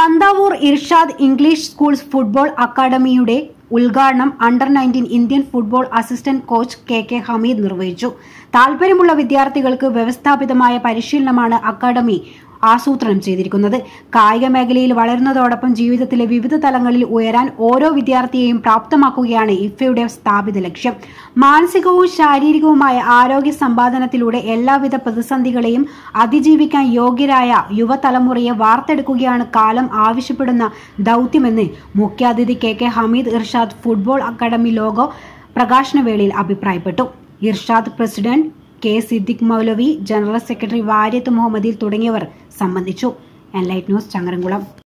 Panthavoor Irshad English schools football അക്കാദമിയുടെ ഉദ്ഘാടനം under nineteen Indian football assistant coach K K Hameed നിർവഹിച്ചു താൽപര്യമുള്ള വിദ്യാർത്ഥികൾക്ക് വ്യവസ്ഥാപിതമായ പരിശീലനമാണ് അക്കാദമി ആസൂത്രണം ചെയ്തിരിക്കുന്നത് കായിക മേഖലയിൽ വളരുന്നതോടൊപ്പം ജീവിതത്തിലെ വിവിധ തലങ്ങളിൽ ഉയരാൻ ഓരോ വിദ്യാർത്ഥിയെയും പ്രാപ്തമാക്കുകയാണ് ഇഫയുടെ സ്ഥാപിത ലക്ഷ്യം മാനസികവും ശാരീരികവുമായ ആരോഗ്യ സമ്പാദനത്തിലൂടെ എല്ലാവിധ പ്രതിസന്ധികളെയും അതിജീവിക്കാൻ യോഗ്യരായ യുവതലമുറയെ വാർത്തെടുക്കുകയാണ് കാലം ആവശ്യപ്പെടുന്ന ദൗത്യമെന്ന് മുഖ്യാതിഥി K K Hameed Irshad football academy logo പ്രകാശനവേളയിൽ അഭിപ്രായപ്പെട്ടു ഇർഷാദ് പ്രസിഡന്റ് കെ സിദ്ദിഖ് മൗലവി ജനറൽ സെക്രട്ടറി വാര്യത്ത് മുഹമ്മദിൽ തുടങ്ങിയവർ സംബന്ധിച്ചു എൻലൈറ്റ് ന്യൂസ് ചങ്ങരംകുളം